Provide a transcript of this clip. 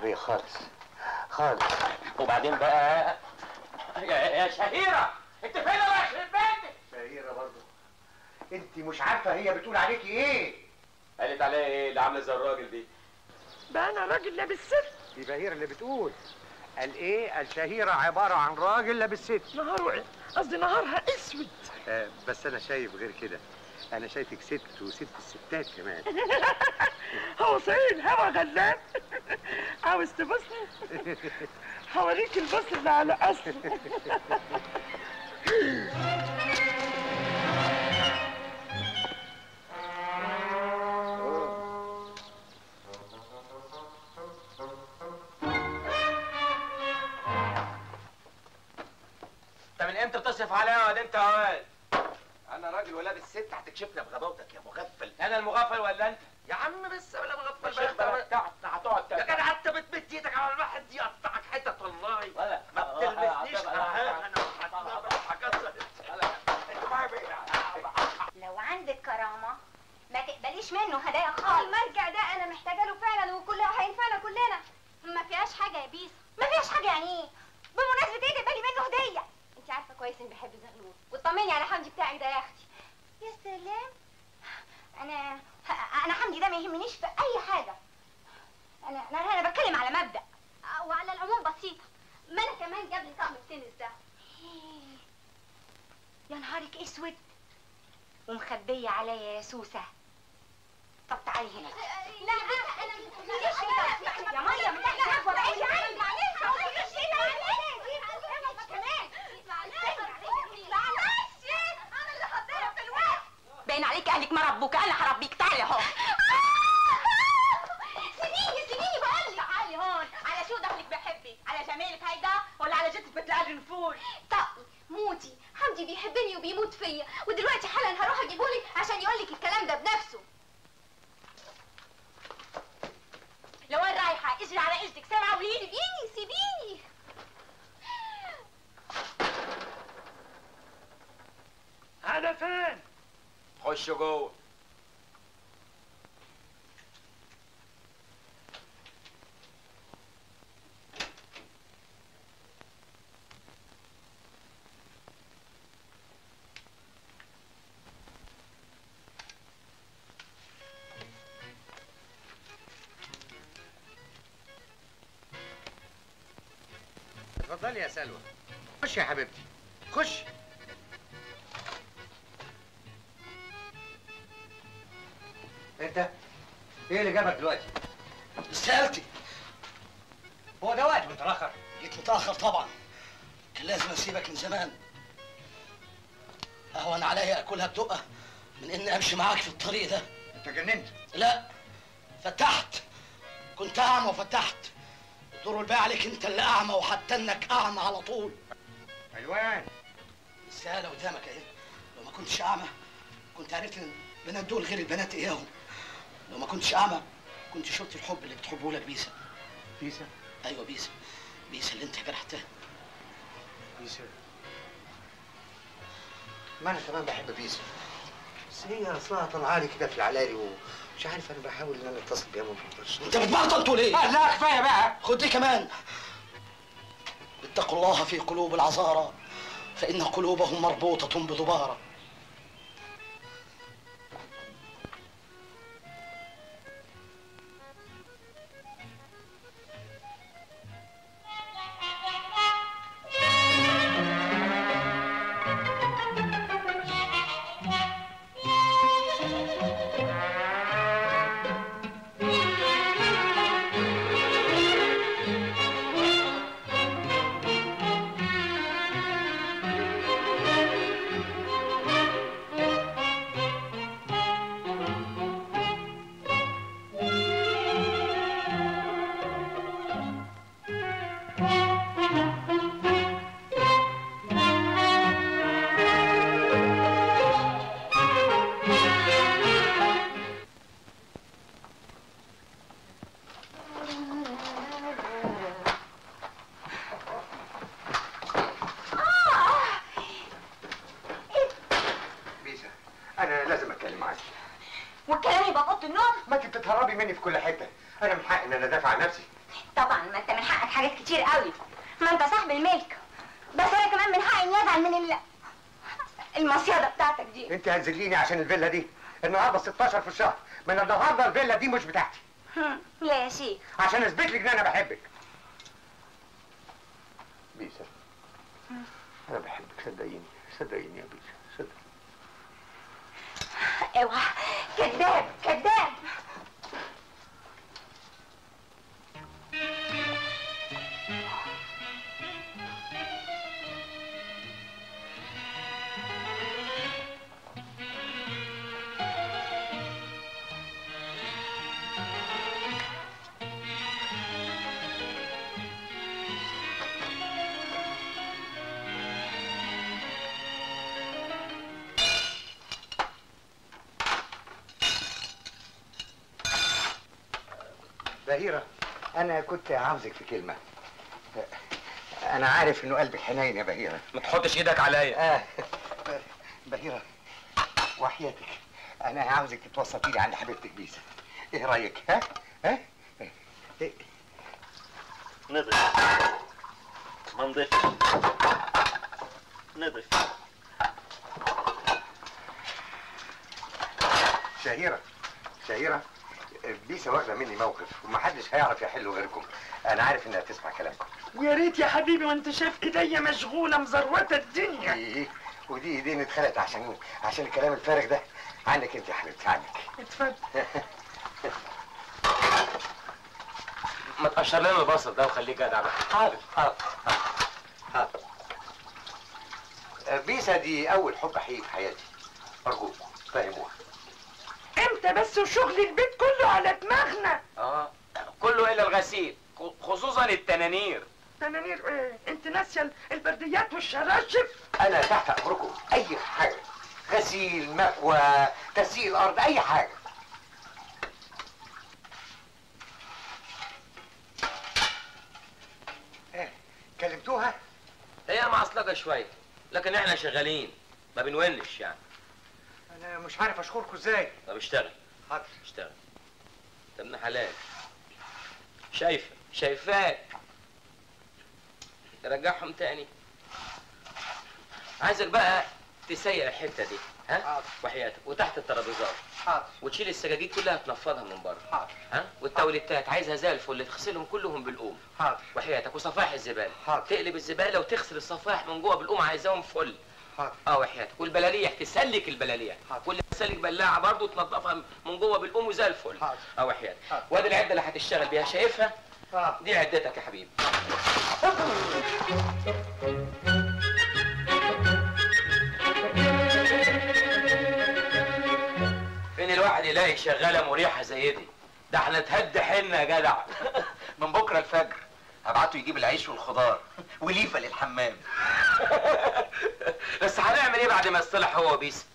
بيا خالص خالص وبعدين بقى يا, يا شهيره انت فين يا يخرب بيتك شهيرة برضه انت مش عارفة هي بتقول عليكي ايه قالت عليا ايه اللي عامله زي الراجل دي بقى انا راجل لابس ست دي بهيرة اللي بتقول قال ايه الشهيرة عبارة عن راجل لابس ست نهار قصدي نهارها اسود آه بس انا شايف غير كده انا شايفك ست وست الستات كمان هو صحيح الهوا غلاب عاوز تبصني هوريك البص اللي على اصل انت من امتى بتصرف عليا يا واد انت يا واد انا راجل ولابس ست هتكشفنا بغباوتك يا مغفل انا المغفل ولا انت يا عم بس ولا مغفل يا شيخ بقى بقى. هتقعد يا جدع انت بتمد ايدك على الواحد يقطعك حتت والله ولا ما بتلمسنيش انا هكسر انت معايا لو عندك كرامة ما تقبليش منه هدايا خالص المرجع ده انا محتاجه له فعلا وكلها هينفعنا كلنا ما فيهاش حاجه يا بيسا ما فيهاش حاجه يعني ايه بمناسبه ايه تقبلي منه هديه انت عارفه كويس اني بحب زغلول وطمني على حمدي بتاعك ده يا اختي يا سلام انا انا حمدي ده ما يهمنيش في اي حاجه انا انا انا بتكلم على مبدا وعلى الامور بسيطه ما انا كمان جاب لي طقم التنس ده يا نهارك اسود ومخبيه عليا يا سوسه طب تعالي هنا لا انا انا ماليش يا ميه من تحت الهوا بعيد عني معلش ماليش انا اللي حطيتها في الوقت باين عليك اهلك ما ربوك انا هربيك تعالي اهو سيبيني سيبيني بقول لك تعالي هون على شو دخلك بحبك على جمالك هيدا ولا على جدك بتلاقي النفور طقي موتي حمدي بيحبني وبيموت فيا ودلوقتي حالا هروح اجيبهولك عشان يقول لك الكلام ده بنفسه لو وين رايحه اجري على اجرك سامعه قولي لي سيبيني سيبيني هذا فين خش جوه اتفضلي يا سلوى خش يا حبيبتي خش انت ايه اللي جابك دلوقتي استقالتي هو ده وقت متاخر جيت متاخر طبعا كان لازم اسيبك من زمان اهون عليا اكلها بدقه من اني امشي معاك في الطريق ده انت جننت لا فتحت كنت اعمى وفتحت الدور الباقي عليك انت اللي اعمى وحتى انك اعمى على طول حلوان السهاله قدامك اهي لو ما كنتش اعمى كنت عرفت ان البنات دول غير البنات اياهم لو ما كنتش اعمى كنت شفت الحب اللي بتحبه لك بيسا بيسا ايوه بيسا بيسا اللي انت جرحتها بيسا ما انا كمان بحب بيسا بس هي اصلها طالعه لي كده في العلالي ومش عارف انا بحاول ان انا اتصل بيها ما بقدرش انت بتبطل تقول ايه؟ آه، لا كفايه بقى خد دي كمان اتقوا الله في قلوب العذارى فإن قلوبهم مربوطة بضبارة بيسا انا لازم اتكلم معاك والكلام يبقى في اوضه النوم ما انت بتتهربي مني في كل حته انا من حقي ان انا ادافع عن نفسي طب طبعا ما انت من حقك حاجات كتير قوي ما انت صاحب الملك بس انا كمان من حقي اني ازعل من ال... المصيده بتاعتك دي انت هتذليني عشان الفيلا دي النهارده 16 في الشهر من النهارده الفيلا دي مش بتاعتي هم، لا يا شيخ عشان اثبت لك ان انا بحبك بيسا انا بحبك صدقيني صدقيني يا بيسا صدق اوعى كذاب كذاب بهيرة أنا كنت عاوزك في كلمة أنا عارف إنه قلبك حنين يا بهيرة ما تحطش ايدك عليا آه بهيرة وحياتك أنا عاوزك توسطي لي عند حبيبتك بيسا إيه رأيك ها؟ ها؟ إيه؟ نضف ما نضفش نضف شهيرة شهيرة بيسا واخدة مني موقف ومحدش هيعرف يحله غيركم أنا عارف إنها تسمع كلامكم ويا ريت يا حبيبي وانت شايف ايديا مشغوله مزروته الدنيا إيه ودي ايدين اتخلقت عشان عشان الكلام الفارغ ده عنك انت يا حبيبتي عنك اتفضل ما تقشر لنا البصل ده وخليه جدع بقى حاضر حاضر حاضر بيسا دي أول حب حقيقي في حياتي أرجوك فهموها امتى بس وشغل البيت كله على دماغنا اه كله الا الغسيل خصوصا التنانير تنانير ايه انت ناسيه البرديات والشراشف أنا تحت أمركم أي حاجة غسيل مكوى تسييل الأرض أي حاجة إيه كلمتوها؟ هي معصلجه شويه لكن احنا شغالين ما بنونش يعني أنا مش عارف أشكركم إزاي طب اشتغل حاضر اشتغل انت ابن حلال شايفه شايفاك رجعهم تاني عايزك بقى تسيق الحته دي ها حاضر. وحياتك وتحت الترابيزات حاضر وتشيل السجاجيد كلها تنفضها من بره حاضر ها والتوليتات عايزها زي الفل تغسلهم كلهم بالقوم حاضر وحياتك وصفائح الزباله حاضر. تقلب الزباله وتغسل الصفائح من جوه بالقوم عايزاهم فل حاضر اه وحياتك والبلاليح تسلك البلاليح حاضر. كل ما تسلك بلاعه برضه تنظفها من جوه بالقوم وزي الفل حاضر. اه وحياتك حاضر. وادي العده اللي هتشتغل بيها شايفها آه. دي عدتك يا حبيبي فين الواحد يلاقي شغاله مريحه زي دي ده احنا اتهد حنا يا جدع من بكره الفجر هبعته يجيب العيش والخضار وليفه للحمام بس هنعمل ايه بعد ما يصطلح هو وبيس